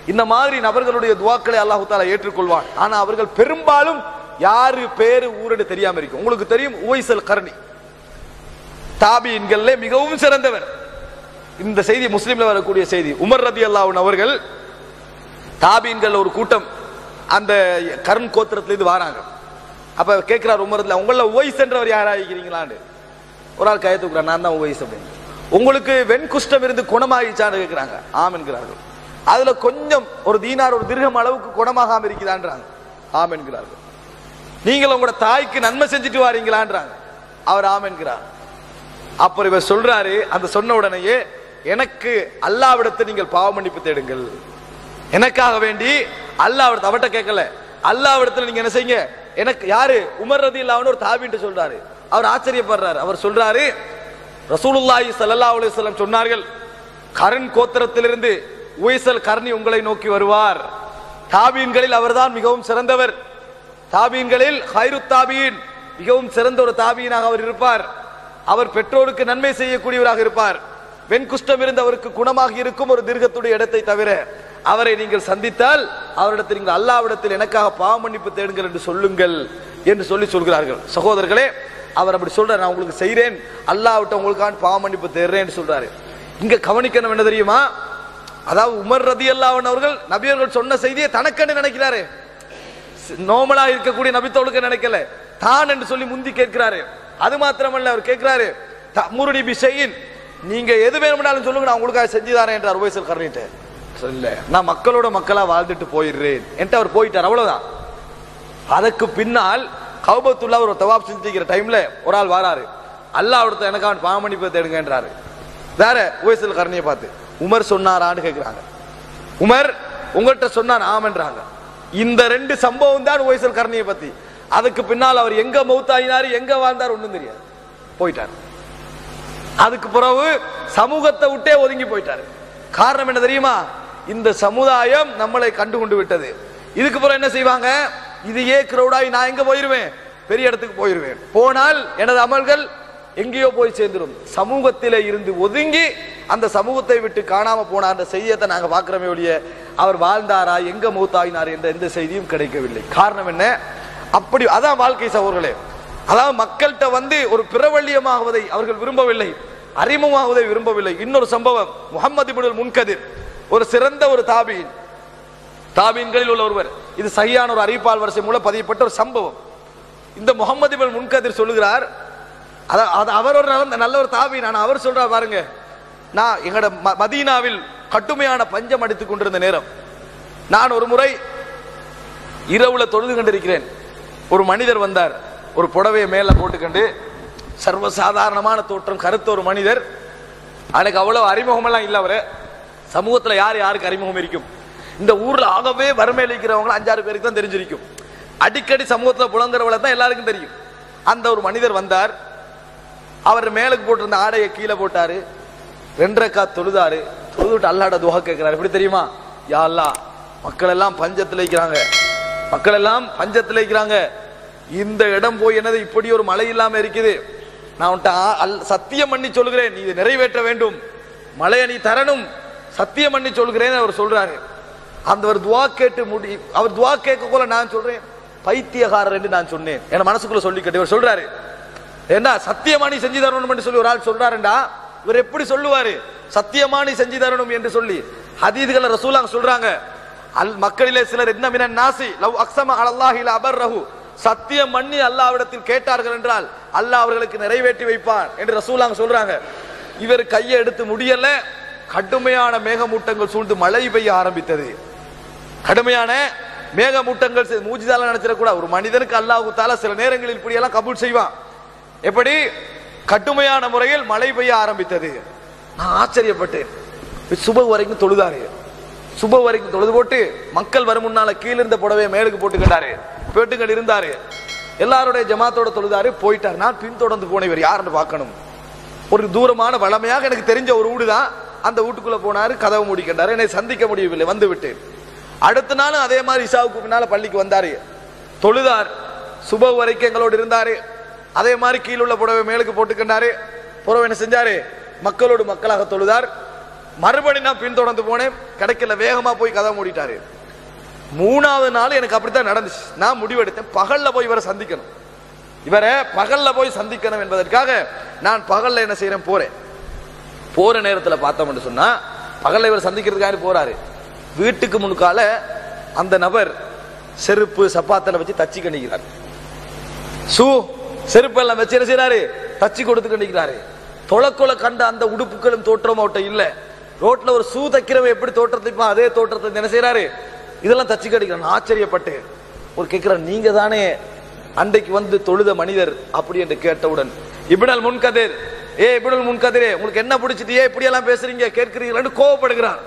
இந்த மாதிரி நபர்களுடைய துவாக்களை அல்லாஹு தாலா ஏற்றுக்கொள்வான் ஆனா அவர்கள் பெரும்பாலும் யாரு பேரு ஊருன்னு தெரியாம இருக்கும் உங்களுக்கு தெரியும் உவைசல் கர்ணி தாபியின்கள்ல மிகவும் சிறந்தவர் இந்த செய்தி முஸ்லிம்ல வரக்கூடிய செய்தி உமர் ரதி அல்லாஹ் அவர்கள் தாபீன்கள் ஒரு கூட்டம் அந்த கர்ன் கோத்திரத்திலிருந்து வராங்க அப்ப கேட்கிறார் உமரத்துல உங்கள உவைஸ் என்றவர் யாரா இருக்கிறீங்களான்னு ஒரு ஆள் கய தூக்குறார் நான் தான் உவைஸ் அப்படின்னு உங்களுக்கு வெண்குஷ்டம் இருந்து குணமாகிச்சான்னு கேட்கிறாங்க ஆம் என்கிறார்கள் அதுல கொஞ்சம் ஒரு தீனார் ஒரு திருகம் அளவுக்கு குணமாகாம இருக்குதான்றாங்க ஆம் என்கிறார்கள் நீங்கள் உங்களோட தாய்க்கு நன்மை செஞ்சுட்டு வாரீங்களான்றாங்க அவர் ஆம் என்கிறார் அப்புறம் இவர் சொல்றாரு அந்த சொன்ன உடனேயே எனக்கு அல்லாவிடத்தை நீங்கள் பாவ மன்னிப்பு தேடுங்கள் எனக்காக வேண்டி அல்லாவிடத்தை அவட்ட கேட்கல அல்லாவிடத்துல நீங்க என்ன செய்யுங்க எனக்கு யாரு உமர் ரதி ஒரு தாபின்ட்டு சொல்றாரு அவர் ஆச்சரியப்படுறாரு அவர் சொல்றாரு ரசூலுல்லாஹி ஸல்லல்லாஹு அலைஹி வஸல்லம் சொன்னார்கள் கரண் கோத்திரத்திலிருந்து உவைசல் கர்ணி உங்களை நோக்கி வருவார் தாபீன்களில் அவர்தான் மிகவும் சிறந்தவர் தாபீன்களில் ஹைரு தாபீன் மிகவும் சிறந்த ஒரு தாபீனாக அவர் இருப்பார் அவர் பெற்றோருக்கு நன்மை செய்யக்கூடியவராக இருப்பார் வெண்குஷ்டம் இருந்து அவருக்கு குணமாக இருக்கும் ஒரு தீர்க்கத்துடைய இடத்தை தவிர அவரை நீங்கள் சந்தித்தால் அவரிடத்தில் நீங்கள் அல்லாவிடத்தில் எனக்காக பாவ மன்னிப்பு தேடுங்கள் என்று சொல்லுங்கள் என்று சொல்லி சொல்கிறார்கள் சகோதரர்களே அவர் அப்படி சொல்றாரு நான் உங்களுக்கு செய்றேன் அல்லாவிட்ட உங்களுக்கான பாவ மன்னிப்பு தேடுறேன்னு சொல்றாரு இங்க கவனிக்கணும் என்ன தெரியுமா அதாவது உமர் ரதி அல்லாஹ் அவர்கள் நபியர்கள் சொன்ன செய்தியை தனக்கென்று நினைக்கிறாரு நோமலா இருக்கக்கூடிய நபித்தோளுக்கு நினைக்கல தான் என்று சொல்லி முந்தி கேட்கிறாரு அது மாத்திரமல்ல அவர் கேட்கிறாரு முருடி பிசையின் நீங்க எது வேணும்னாலும் சொல்லுங்க நான் உங்களுக்காக செஞ்சு தரேன் என்றார் உபயசல் கரணிட்டு இல்ல நான் மக்களோட மக்களா வாழ்ந்துட்டு போயிடுறேன் என்று அவர் போயிட்டார் அவ்வளவுதான் அதுக்கு பின்னால் கௌபத்துல்லா ஒரு தவாப் செஞ்சுக்கிற டைம்ல ஒரு ஆள் வாராரு அல்லாஹ் ஒருத்தர் எனக்கு அவன் பாமணிப்பு தேடுங்கன்றாரு வேற உபயசல் கரணியை பார்த்து உமர் சொன்னாரான்னு கேட்கிறாங்க உமர் உங்கள்கிட்ட சொன்னார் ஆமன்றாங்க இந்த ரெண்டு சம்பவம் தான் உவைசல் கரணியை பத்தி அதுக்கு பின்னால் அவர் எங்க மௌத்தாயினாரு எங்க வாழ்ந்தார் ஒண்ணும் தெரியாது போயிட்டார் அதுக்கு பிறகு சமூகத்தை விட்டே ஒதுங்கி போயிட்டாரு காரணம் என்ன தெரியுமா இந்த சமுதாயம் நம்மளை கண்டு கொண்டு விட்டது இதுக்கு பிறகு என்ன செய்வாங்க இதையே கிரௌடாகி நான் எங்க போயிருவேன் பெரிய இடத்துக்கு போயிருவேன் போனால் எனது அமல்கள் எங்கேயோ போய் சேர்ந்துடும் சமூகத்திலே இருந்து ஒதுங்கி அந்த சமூகத்தை விட்டு காணாம போன அந்த செய்தியத்தை நாங்க பார்க்கிறோமே ஒழிய அவர் வாழ்ந்தாரா எங்க மூத்தாயினார் என்ற எந்த செய்தியும் கிடைக்கவில்லை காரணம் என்ன அப்படி அதான் வாழ்க்கை சகோதரர்களே அதாவது மக்கள்கிட்ட வந்து ஒரு பிரபல்யமாகுவதை அவர்கள் விரும்பவில்லை அறிமுகமாகுவதை விரும்பவில்லை இன்னொரு சம்பவம் முகமது இப்னுல் முன்கதிர் ஒரு சிறந்த ஒரு தாபீன் தாபீன்களில் உள்ள ஒருவர் இது சரியான ஒரு அறிவிப்பால் வரிசை மூலம் பதியப்பட்ட ஒரு சம்பவம் இந்த முகமது இப்னுல் முன்கதிர் சொல்லுகிறார் அத- அது அவர் ஒரு நல்ல நல்ல ஒரு தாபீன் ஆனா அவர் சொல்றார் பாருங்க நான் எங்களோட ம- மதீனாவில் கட்டுமையான பஞ்சம் அடித்துக் கொண்டிருந்த நேரம் நான் ஒரு முறை இரவுல தொழுது கொண்டிருக்கிறேன் ஒரு மனிதர் வந்தார் ஒரு புடவையை மேல போட்டுக்கொண்டு சர்வசாதாரணமான தோற்றம் கருத்த ஒரு மனிதர் எனக்கு அவ்வளவு அறிமுகமெல்லாம் இல்ல அவரு சமூகத்துல யார் யாருக்கு அறிமுகம் இருக்கும் இந்த ஊர்ல ஆகவே வறுமையில் இருக்கிறவங்க அஞ்சாறு பேருக்கு தான் தெரிஞ்சிருக்கும் அடிக்கடி சமூகத்துல புலங்குறவள தான் எல்லாருக்கும் தெரியும் அந்த ஒரு மனிதர் வந்தார் அவர் மேலுக்கு போட்டிருந்த ஆடையை கீழே போட்டாரு ரெண்டரை கா தொழுதாரு தொழுதுட்டு அல்லாட துவா கேட்கிறாரு எப்படி தெரியுமா யா அல்லாஹ் மக்கள் எல்லாம் பஞ்சத்துல இருக்கிறாங்க மக்கள் எல்லாம் பஞ்சத்துல இருக்கிறாங்க இந்த இடம் போய் என்னது இப்படி ஒரு மழை இல்லாம இருக்குது நான் உன்ட்ட ஆ- அல்- சத்தியம் பண்ணி சொல்கிறேன் நீ இதை நிறைவேற்ற வேண்டும் மழையை நீ தரணும் சத்தியம் பண்ணி சொல்கிறேன் அவர் சொல்றாரு அந்த ஒரு துவா கேட்டு முடி அவர் துவா கேட்க போல நான் சொல்றேன் பைத்தியகாரர் என்று நான் சொன்னேன் என் மனசுக்குள்ள சொல்லி கேட்டு இவர் சொல்றாரு என்ன சத்தியமா நீ செஞ்சு தரணும் சொல்லி ஒரு ஆள் சொல்றாருண்டா இவர் எப்படி சொல்லுவாரு சத்தியமா நீ செஞ்சு தரணும் என்று சொல்லி ஹதீதுகளை ரசூலாங்க சொல்றாங்க அல் மக்களிலே சிலர் என்ன மினன் நாசி லவ் அக்ஸம அலல்லாஹில அபர்ரஹு சத்தியம் பண்ணி அல்லாஹ்விடத்தில் கேட்டார்கள் என்றால் அல்லாஹ் அவர்களுக்கு நிறைவேற்றி வைப்பான் என்று ரசூலாங்க சொல்றாங்க இவர் கையை எடுத்து முடியல கடுமையான மேகமூட்டங்கள் சூழ்ந்து மழை பெய்ய ஆரம்பித்தது கடுமையான மேகமூட்டங்கள் செ- மூஜிதால நினைச்சிடக்கூடாது ஒரு மனிதனுக்கு அல்லாஹு தாலா சில நேரங்களில் இப்படியெல்லாம் கபூல் செய்வான் எப்படி கடுமையான முறையில் மழை பெய்ய ஆரம்பித்தது நான் ஆச்சரியப்பட்டேன் சுப வரைக்கும் தொழுதாரு சுப வரைக்கும் தொழுது போட்டு மக்கள் வரும் முன்னால கீழ இருந்த புடவையை மேலுக்கு போட்டுக்கிட்டாரு போட்டுக்கிட்டு இருந்தாரு எல்லாருடைய ஜமாத்தோட தொழுதாரு போயிட்டாரு நான் பின்தொடர்ந்து போனேன் இவர் யாருன்னு பார்க்கணும் ஒரு தூரமான வளமையாக எனக்கு தெரிஞ்ச ஒரு வீடு தான் அந்த வீட்டுக்குள்ள போனாரு கதவை மூடிக்கிட்டாரு என்னை சந்திக்க முடியவில்லை வந்து விட்டேன் அடுத்த நாளும் அதே மாதிரி இசாவுக்கு பின்னால பள்ளிக்கு வந்தாரு தொழுதார் சுப வரைக்கும் எங்களோடு இருந்தாரு அதே மாதிரி கீழே உள்ள புடவை மேலுக்கு போட்டுக்கிட்டாரு புறவை என்ன செஞ்சாரு மக்களோடு மக்களாக தொழுதார் மறுபடி நான் பின்தொடர்ந்து போனேன் கிடைக்கல வேகமா போய் கதை மூடிட்டாரு மூணாவது நாள் எனக்கு அப்படித்தான் நடந்துச்சு நான் முடிவெடுத்தேன் பகல்ல போய் இவரை சந்திக்கணும் இவரை பகல்ல போய் சந்திக்கணும் என்பதற்காக நான் பகல்ல என்ன செய்யறேன் போறேன் போற நேரத்துல பார்த்தோம்னு சொன்னா பகல்ல இவர் சந்திக்கிறதுக்காக போறாரு வீட்டுக்கு முன்கால அந்த நபர் செருப்பு சப்பாத்துல வச்சு தச்சு கண்டிக்கிறார் ஷூ செருப்பு எல்லாம் வச்சு என்ன செய்யறாரு தச்சு கொடுத்து கண்டிக்கிறாரு தொலைக்கொலை கண்ட அந்த உடுப்புகளும் தோற்றம் அவட்ட இல்ல ரோட்ல ஒரு ஷூ தைக்கிறவன் எப்படி தோற்றத்தை இருப்பான், அதே தோற்றத்தை என்ன செய்யறாரு இதெல்லாம் தச்சு கடிக்கிறான் ஆச்சரியப்பட்டு ஒரு கேட்கிறார் நீங்க தானே அன்றைக்கு வந்து தொழுத மனிதர் அப்படி என்று கேட்டவுடன் இப்னல் முன்கதிர் ஏ இப்னல் முன்கதிரே உங்களுக்கு என்ன பிடிச்சிட்டு ஏன் இப்படி எல்லாம் பேசுறீங்க கேட்கிறீங்களான்னு கோவப்படுகிறார்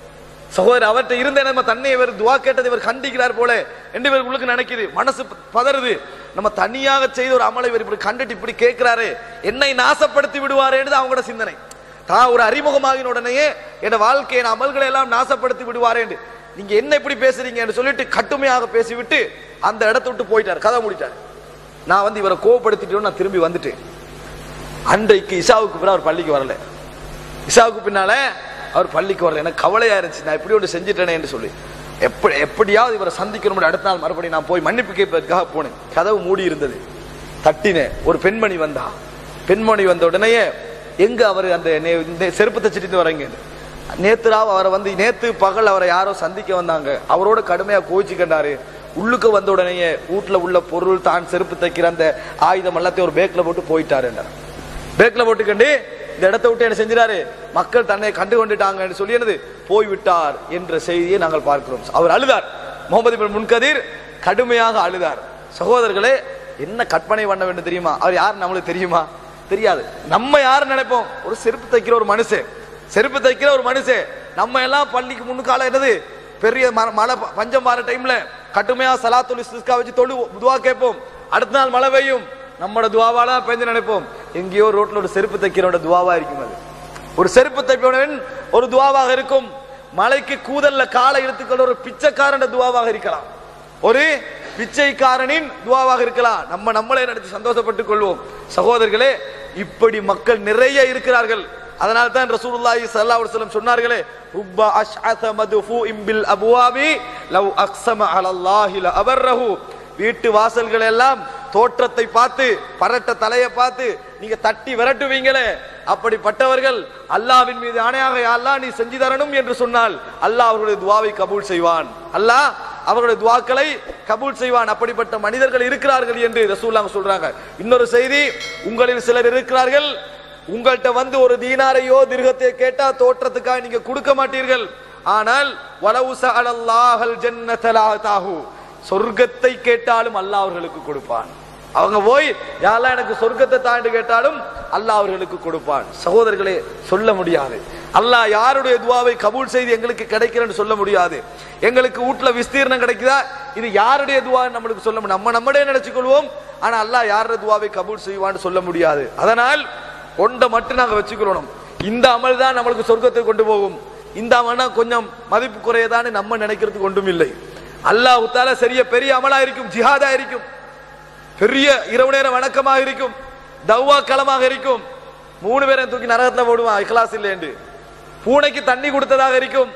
சகோதரர் அவர்கிட்ட இருந்த நம்ம தன்னை இவர் துவா கேட்டதை இவர் கண்டிக்கிறார் போல என்று இவர் உள்ளுக்கு நினைக்குது மனசு ப- பதறுது நம்ம தனியாக செய்த ஒரு அமலை இவர் இப்படி கண்டுட்டு இப்படி கேட்கிறாரு என்னை நாசப்படுத்தி விடுவாரேன்னு அவங்களோட சிந்தனை தான் ஒரு அறிமுகமாகின உடனேயே என் வாழ்க்கை என் அமல்களை எல்லாம் நாசப்படுத்தி விடுவாரேன்னு நீங்க என்ன இப்படி பேசுறீங்கன்னு சொல்லிட்டு கட்டுமையாக பேசிவிட்டு அந்த இடத்த விட்டு போயிட்டார் கதை மூடிட்டார் நான் வந்து இவரை கோவப்படுத்திட்டு நான் திரும்பி வந்துட்டேன் அன்றைக்கு இசாவுக்கு பிறகு அவர் பள்ளிக்கு வரல இசாவுக்கு பின்னால அவர் பள்ளிக்கு வரல எனக்கு கவலையா இருந்துச்சு நான் இப்படி ஒன்று செஞ்சுட்டேனேன்னு சொல்லி எப்படி எப்படியாவது இவரை சந்திக்கணும் அடுத்த நாள் மறுபடியும் நான் போய் மன்னிப்பு கேட்பதற்காக போனேன் கதவு மூடி இருந்தது தட்டினேன் ஒரு பெண்மணி வந்தா பெண்மணி வந்த உடனேயே எங்க அவர் அந்த நே- இந்த செருப்பு தச்சுட்டு வரீங்க நேத்து ராவ் அவரை வந்து நேத்து பகல் அவரை யாரோ சந்திக்க வந்தாங்க அவரோட கடுமையா கோச்சிக்கிட்டாரு உள்ளுக்கு வந்த உடனேயே வீட்டுல உள்ள பொருள் தான் செருப்பு தைக்கிற அந்த ஆயுதம் எல்லாத்தையும் ஒரு பேக்ல போட்டு போயிட்டாரு பேக்ல போட்டுக்கண்டு இந்த இடத்தை விட்டு என்ன செஞ்சிறாரு மக்கள் தன்னை கண்டு கொண்டுட்டாங்கன்னு சொல்லி என்னது போய்விட்டார் என்ற செய்தியை நாங்கள் பார்க்கிறோம் அவர் அழுதார் முகமது இப்னு முன்கதிர் கடுமையாக அழுதார் சகோதரர்களே என்ன கற்பனை பண்ண வேண்டும் தெரியுமா அவர் யார் நம்மளுக்கு தெரியுமா தெரியாது நம்ம யாரு நினைப்போம் ஒரு செருப்பு தைக்கிற ஒரு மனுஷன் செருப்பு தைக்கிற ஒரு மனுஷன் நம்ம எல்லாம் பள்ளிக்கு முன்னுக்கால என்னது பெரிய ம- மழை ப- பஞ்சம் வர டைம்ல கட்டுமையா சலாத்துல் இஸ்திஸ்கா வச்சு தொழு துவா கேட்போம் அடுத்த நாள் மழை பெய்யும் நம்மளோட துவாவால பெஞ்சு நினைப்போம் எங்கேயோ ரோட்ல ஒரு செருப்பு தைக்கிறோட துவாவா இருக்கும் அது ஒரு செருப்பு தைப்பவன் ஒரு துவாவாக இருக்கும் மலைக்கு கூதல்ல காலை இழுத்துக்கொள்ள ஒரு பிச்சைக்காரன் துவாவாக இருக்கலாம் ஒரு பிச்சைக்காரனின் துவாவாக இருக்கலாம் நம்ம நம்மளே நினைச்சு சந்தோஷப்பட்டுக் கொள்வோம் சகோதரர்களே இப்படி மக்கள் நிறைய இருக்கிறார்கள் அதனால தான் ரசூலுல்லாஹி ஸல்லல்லாஹு அலைஹி வஸல்லம் சொன்னார்களே ருப்ப அஷ்அத மதுஃபூஇம் பில் அப்வாபி லவ் அக்ஸம அலல்லாஹி லஅபர்ரஹு வீட்டு வாசல்கள் எல்லாம் தோற்றத்தை பார்த்து பரட்ட தலையை பார்த்து நீங்க தட்டி விரட்டுவீங்களே அப்படிப்பட்டவர்கள் அல்லாவின் மீது ஆணையாக "யா அல்லாஹ் நீ செஞ்சு தரணும் என்று சொன்னால் அல்லாஹ் அவர்களுடைய துவாவை கபூல் செய்வான் அல்லாஹ் அவர்களுடைய துவாக்களை கபூல் செய்வான் அப்படிப்பட்ட மனிதர்கள் இருக்கிறார்கள் என்று ரசூலுல்லாஹ் சொல்றாங்க இன்னொரு செய்தி உங்களில் சிலர் இருக்கிறார்கள் உங்கள்கிட்ட வந்து ஒரு தீனாரையோ திருகத்தையோ கேட்டா தோற்றத்துக்காக நீங்க கொடுக்க மாட்டீர்கள் ஆனால் வலவு சஅலல்லாஹல் ஜன்னத லா தாஹு சொர்க்கத்தை கேட்டாலும் அல்லாஹ் அவர்களுக்கு கொடுப்பான் அவங்க போய் யாரெல்லாம் எனக்கு சொர்க்கத்தை தாண்டி கேட்டாலும் அல்லாஹ் அவர்களுக்கு கொடுப்பான் சகோதரர்களே சொல்ல முடியாது அல்லாஹ் யாருடைய துவாவை கபூல் செய்து எங்களுக்கு கிடைக்கிறன்னு சொல்ல முடியாது எங்களுக்கு வீட்டுல விஸ்தீர்ணம் கிடைக்குதா இது யாருடைய துவா நம்மளுக்கு சொல்ல முடியும் நம்ம நம்மளே நினைச்சுக் கொள்வோம் ஆனா அல்லாஹ் யாருடைய துவாவை கபூல் செய்வான்னு சொல்ல முடியாது அதனால் ஒன்றை மட்டும் நாங்க வச்சுக்கிறோம் இந்த அமல் தான் நம்மளுக்கு சொர்க்கத்துக்கு கொண்டு போகும் இந்த அமல்னா கொஞ்சம் மதிப்பு குறையதான்னு நம்ம நினைக்கிறதுக்கு ஒன்றும் இல்லை அல்லாஹ் தால சரிய பெரிய அமலா இருக்கும் ஜிஹாதா இருக்கும் பெரிய இரவு நேர வணக்கமாக இருக்கும் தவ்வா களமாக இருக்கும் மூணு பேரை தூக்கி நரகத்துல போடுவான் இഖ്ലാസ് இல்லைண்டு பூனைக்கு தண்ணி கொடுத்ததாக இருக்கும்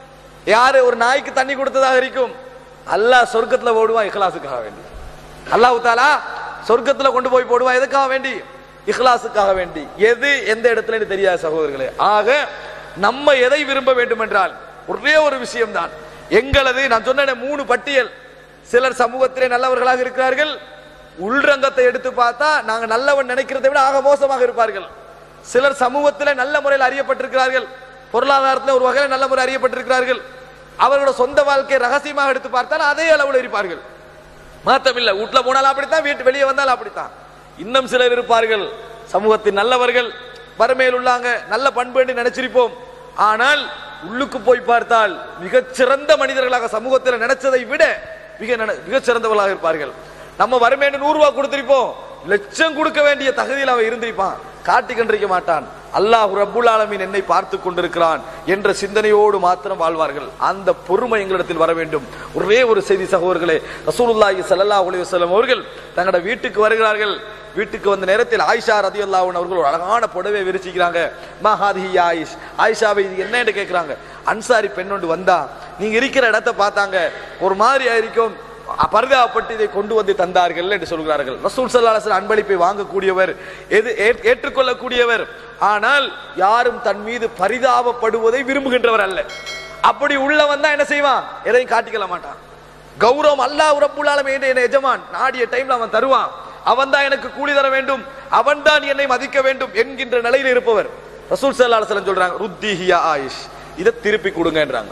யாரு ஒரு நாய்க்கு தண்ணி கொடுத்ததாக இருக்கும் அல்லாஹ் சொர்க்கத்துல போடுவான் இഖ്ലാസുக்காக வேண்டி அல்லாஹ் தாலா சொர்க்கத்துல கொண்டு போய் போடுவான் எதுக்காக வேண்டி இഖ்லாசுக்காக வேண்டி எது எந்த இடத்துல தெரியாது சகோதரர்களே ஆக நம்ம எதை விரும்ப வேண்டும் என்றால் ஒரே ஒரு விஷயம்தான் எங்களது நான் சொன்ன மூணு பட்டியல் சிலர் சமூகத்திலே நல்லவர்களாக இருக்கிறார்கள் உள்ரங்கத்தை எடுத்து பார்த்தா நாங்க நல்லவன் நினைக்கிறதை விட ஆக மோசமாக இருப்பார்கள் சிலர் சமூகத்திலே நல்ல முறையில் அறியப்பட்டிருக்கிறார்கள் பொருளாதாரத்தில் ஒரு வகையில் நல்ல முறை அறியப்பட்டிருக்கிறார்கள் அவர்களோட சொந்த வாழ்க்கையை ரகசியமாக எடுத்து பார்த்தால் அதே அளவில் இருப்பார்கள் மாத்தமில்லை வீட்டுல போனாலும் அப்படித்தான் வீட்டு வெளியே வந்தாலும் அப்படித்தான் இன்னும் சிலர் இருப்பார்கள் சமூகத்தின் நல்லவர்கள் வறுமையில் உள்ளாங்க நல்ல பண்பு என்று நினைச்சிருப்போம் ஆனால் உள்ளுக்கு போய் பார்த்தால் மிகச்சிறந்த மனிதர்களாக சமூகத்தில் நினைச்சதை விட மிக நன- மிகச் சிறந்தவர்களாக இருப்பார்கள் நம்ம வறுமைன்னு நூறு ரூபாய் கொடுத்திருப்போம் லட்சம் கொடுக்க வேண்டிய தகுதியில் அவன் இருந்திருப்பான் காட்டி கண்டிருக்க மாட்டான் அல்லாஹ் ரப்புல் ஆலமீன் என்னை பார்த்து கொண்டிருக்கிறான் என்ற சிந்தனையோடு மாத்திரம் வாழ்வார்கள் அந்த பொறுமை எங்களிடத்தில் வர வேண்டும் ஒரே ஒரு செய்தி சகோதரர்களே ரசூலுல்லாஹி ஸல்லல்லாஹு அலைஹி வஸல்லம் அவர்கள் தங்களோட வீட்டுக்கு வருகிறார்கள் வீட்டுக்கு வந்த நேரத்தில் ஆயிஷா ரதியுல்லாஹு அவர்கள் ஒரு அழகான புடவை விரிச்சிக்கிறாங்க மஹாதி ஆயிஷ் ஆயிஷாவை இது என்னன்னு கேட்குறாங்க அன்சாரி பெண் ஒன்று வந்தா நீங்க இருக்கிற இடத்த பார்த்தாங்க ஒரு மாதிரி இருக்கும் பரிதாபப்பட்டு இதை கொண்டு வந்து தந்தார்கள் என்று சொல்கிறார்கள் ரசூல் சல்லாஹ் அன்பளிப்பை வாங்கக்கூடியவர் எது ஏற்- ஏற்றுக்கொள்ளக்கூடியவர் ஆனால் யாரும் தன் மீது பரிதாபப்படுவதை விரும்புகின்றவர் அல்ல அப்படி உள்ள வந்தா என்ன செய்வான் எதையும் காட்டிக்கல மாட்டான் கௌரவம் அல்லாஹ் ரப்புல் ஆலமீன் என் எஜமான் நாடிய டைம்ல அவன் தருவான் அவன் தான் எனக்கு கூலி தர வேண்டும் அவன் தான் என்னை மதிக்க வேண்டும் என்கின்ற நிலையில் இருப்பவர் ரசூல் ஸல்லல்லாஹு அலைஹி வஸல்லம் சொல்றாங்க ருத்திஹியா ஆயிஷ் இதை திருப்பி கொடுங்கன்றாங்க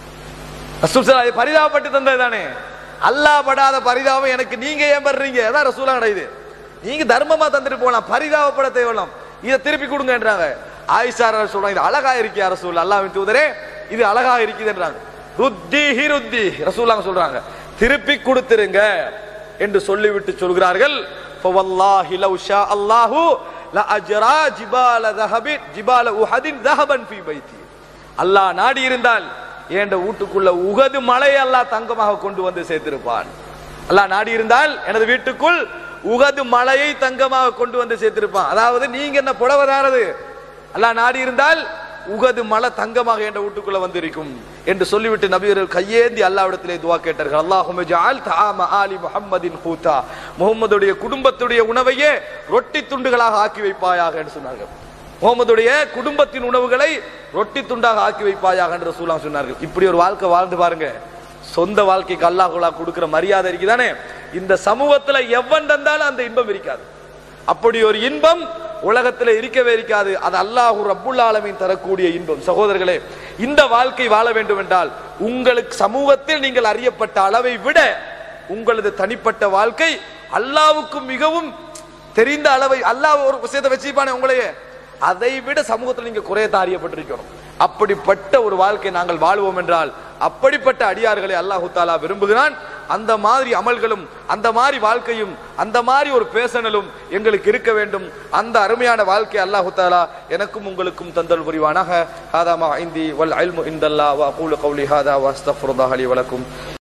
ரசூல் ஸல்லல்லாஹு அலைஹி பரிதாபப்பட்டு தந்தது தானே அல்லாஹ் படாத பரிதாபம் எனக்கு நீங்க ஏன் படுறீங்க அதான் ரசூலா கிடையாது நீங்க தர்மமா தந்துட்டு போலாம் பரிதாபப்பட தேவலாம் இதை திருப்பி கொடுங்கன்றாங்க ஆயிஷா ரலியல்லாஹு சொல்றாங்க இது அழகா இருக்கியா ரசூல் அல்லாஹ்வின் தூதரே இது அழகா இருக்குதுன்றாங்க ருத்திஹி ருத்தி ரசூலாங்க சொல்றாங்க திருப்பி கொடுத்துருங்க என்று சொல்லிவிட்டு சொல்கிறார்கள் ஃபவல்லாஹி லவ் ஷா அல்லாஹு ல அஜ்ரா ஜிபால ذهب ஜிபால உஹதின் ذهبا في பைத்தி அல்லாஹ் நாடி இருந்தால் என் வீட்டுக்குள்ள உகது மலை அல்லாஹ் தங்கமாக கொண்டு வந்து சேர்த்திருப்பான் அல்லாஹ் நாடி இருந்தால் எனது வீட்டுக்குள் உகது மலையை தங்கமாக கொண்டு வந்து சேர்த்திருப்பான் அதாவது நீங்க என்ன புடவதானது அல்லாஹ் நாடி இருந்தால் உகது மலை தங்கமாக என்ற வீட்டுக்குள்ள வந்திருக்கும் என்று சொல்லிவிட்டு நபியர்கள் கையேந்தி அல்லாவிடத்திலே துவா கேட்டார்கள் அல்லாஹுமே ஜால் தாம ஆலி முஹம்மதின் ஹூத்தா முகம்மதுடைய குடும்பத்துடைய உணவையே ரொட்டி துண்டுகளாக ஆக்கி வைப்பாயாக என்று சொன்னார்கள் முகமதுடைய குடும்பத்தின் உணவுகளை ரொட்டி துண்டாக ஆக்கி வைப்பாயாக என்று ரசூலாம் சொன்னார்கள் இப்படி ஒரு வாழ்க்கை வாழ்ந்து பாருங்க சொந்த வாழ்க்கைக்கு அல்லாஹுலா கொடுக்கிற மரியாதை இருக்குதானே இந்த சமூகத்துல எவன் தந்தாலும் அந்த இன்பம் இருக்காது அப்படி ஒரு இன்பம் உலகத்தில் இருக்கவே இருக்காது அது அல்லாஹு ரப்புல் ஆலமீன் தரக்கூடிய இன்பம் சகோதரர்களே இந்த வாழ்க்கை வாழ வேண்டும் என்றால் உங்களுக்கு சமூகத்தில் நீங்கள் அறியப்பட்ட அளவை விட உங்களது தனிப்பட்ட வாழ்க்கை அல்லாவுக்கு மிகவும் தெரிந்த அளவை அல்லாஹ் ஒரு விஷயத்தை வச்சிருப்பானே உங்களையே அதை விட சமூகத்தில் நீங்க குறையத்தான் அறியப்பட்டிருக்கணும் அப்படிப்பட்ட ஒரு வாழ்க்கை நாங்கள் வாழ்வோம் என்றால் அப்படிப்பட்ட அடியார்களை அல்லாஹு தாலா விரும்புகிறான் அந்த மாதிரி அமல்களும் அந்த மாதிரி வாழ்க்கையும் அந்த மாதிரி ஒரு பேசனலும் எங்களுக்கு இருக்க வேண்டும் அந்த அருமையான வாழ்க்கை அல்லாஹு தாலா எனக்கும் உங்களுக்கும் தந்தல் புரிவானாக ஹாதா மா ஐந்தி வல் அல்மு இந்தல்லா வ அகூலு கௌலி ஹாதா வ அஸ்தக்ஃபிருல்லாஹ் லி வலக்கும்